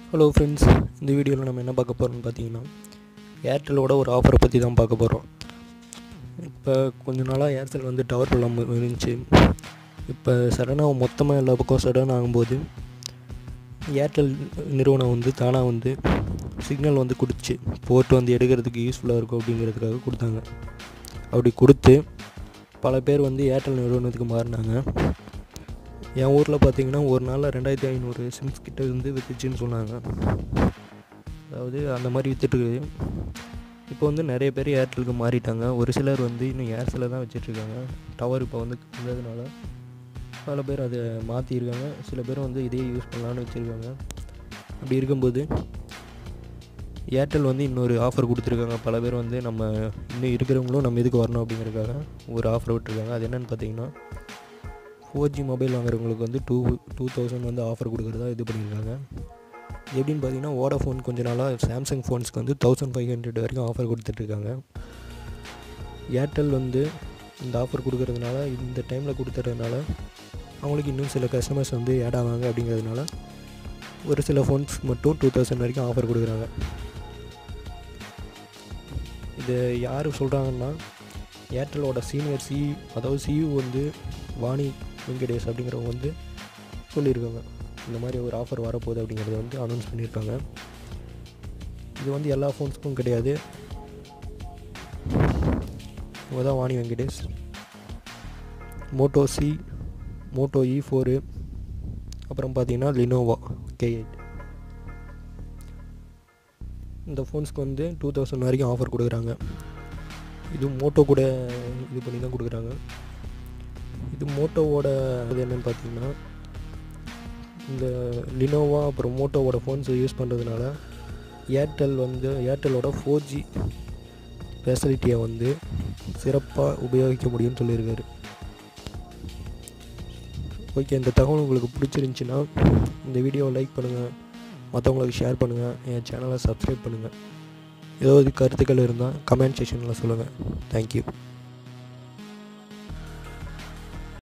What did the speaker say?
hello friends இந்த வீடியோவில் நம்ம என்ன பார்க்க போகிறோம்னு பார்த்தீங்கன்னா ஏர்டெல்லோட ஒரு ஆஃபரை பற்றி தான் பார்க்க போகிறோம் இப்போ கொஞ்ச நாளாக ஏர்டெல் வந்து டவர் இல்லாமல் இருந்துச்சு இப்போ சடனாக மொத்தமாக எல்லா பக்கம் சடன் ஆகும்போது ஏர்டெல் நிறுவனம் வந்து தானாக வந்து சிக்னல் வந்து கொடுத்துச்சு போட்டு வந்து எடுக்கிறதுக்கு யூஸ்ஃபுல்லாக இருக்கும் அப்படிங்கிறதுக்காக கொடுத்தாங்க அப்படி கொடுத்து பல பேர் வந்து ஏர்டெல் நிறுவனத்துக்கு மாறினாங்க என் ஊரில் பார்த்தீங்கன்னா ஒரு நாளில் ரெண்டாயிரத்தி ஐநூறு சிம்ஸ் கிட்ட வந்து விற்றுச்சுன்னு சொன்னாங்க அதாவது அந்த மாதிரி விற்றுட்டுருக்குது இப்போ வந்து நிறைய பேர் ஏர்டெலுக்கு மாறிட்டாங்க ஒரு சிலர் வந்து இன்னும் ஏர்செல்லில் தான் வச்சிட்ருக்காங்க டவர் இப்போ வந்து வந்ததுனால பல பேர் அதை மாற்றிருக்காங்க சில பேர் வந்து இதே யூஸ் பண்ணலான்னு வச்சுருக்காங்க அப்படி இருக்கும்போது ஏர்டெல் வந்து இன்னொரு ஆஃபர் கொடுத்துருக்காங்க பல பேர் வந்து நம்ம இன்னும் இருக்கிறவங்களும் நம்ம இதுக்கு வரணும் அப்படிங்கிறதுக்காக ஒரு ஆஃபர் விட்டுருக்காங்க அது என்னென்னு பார்த்தீங்கன்னா ஃபோர் ஜி மொபைல் வாங்குறவங்களுக்கு வந்து டூ டூ தௌசண்ட் வந்து ஆஃபர் கொடுக்குறதா இது பண்ணியிருக்காங்க எப்படின்னு பார்த்தீங்கன்னா வோடாஃபோன் கொஞ்ச நாளாக சாம்சங் ஃபோன்ஸ்க்கு வந்து தௌசண்ட் ஃபைவ் ஹண்ட்ரட் வரைக்கும் ஆஃபர் கொடுத்துட்ருக்காங்க ஏர்டெல் வந்து இந்த ஆஃபர் கொடுக்கறதுனால இந்த டைமில் கொடுத்துறதுனால அவங்களுக்கு இன்னும் சில கஸ்டமர்ஸ் வந்து ஆட் ஆவாங்க அப்படிங்கிறதுனால ஒரு சில ஃபோன்ஸ் மட்டும் டூ தௌசண்ட் வரைக்கும் ஆஃபர் கொடுக்குறாங்க இது யார் சொல்கிறாங்கன்னா ஏர்டெல்லோட சீனியர் சி அதாவது சிஇ வந்து வாணி வெங்கடேஷ் அப்படிங்கிறவங்க வந்து சொல்லியிருக்காங்க இந்த மாதிரி ஒரு ஆஃபர் வரப்போகுது அப்படிங்கிறத வந்து அனௌன்ஸ் பண்ணியிருக்காங்க இது வந்து எல்லா ஃபோன்ஸுக்கும் கிடையாது இவங்க தான் Vani Venkatesh Moto C Moto E four அப்புறம் பார்த்தீங்கன்னா லினோவா கே எயிட் இந்த ஃபோன்ஸ்க்கு வந்து டூ தௌசண்ட் வரைக்கும் ஆஃபர் கொடுக்குறாங்க இது மோட்டோ கூட இது பண்ணி தான் கொடுக்குறாங்க இது மோட்டோவோட இது என்னென்னு பார்த்தீங்கன்னா இந்த லினோவா அப்புறம் மோட்டோவோட ஃபோன்ஸை யூஸ் பண்ணுறதுனால ஏர்டெல் வந்து ஏர்டெல்லோட ஃபோர் ஜி ஃபெசிலிட்டியை வந்து சிறப்பாக உபயோகிக்க முடியும்னு சொல்லியிருக்காரு ஓகே இந்த தகவல் உங்களுக்கு பிடிச்சிருந்துச்சின்னா இந்த வீடியோவை லைக் பண்ணுங்கள் மற்றவங்களுக்கு ஷேர் பண்ணுங்கள் என் சேனலை சப்ஸ்கிரைப் பண்ணுங்கள் ஏதாவது கருத்துக்கள் இருந்தால் கமெண்ட் செக்ஷனில் சொல்லுங்கள் தேங்க்யூ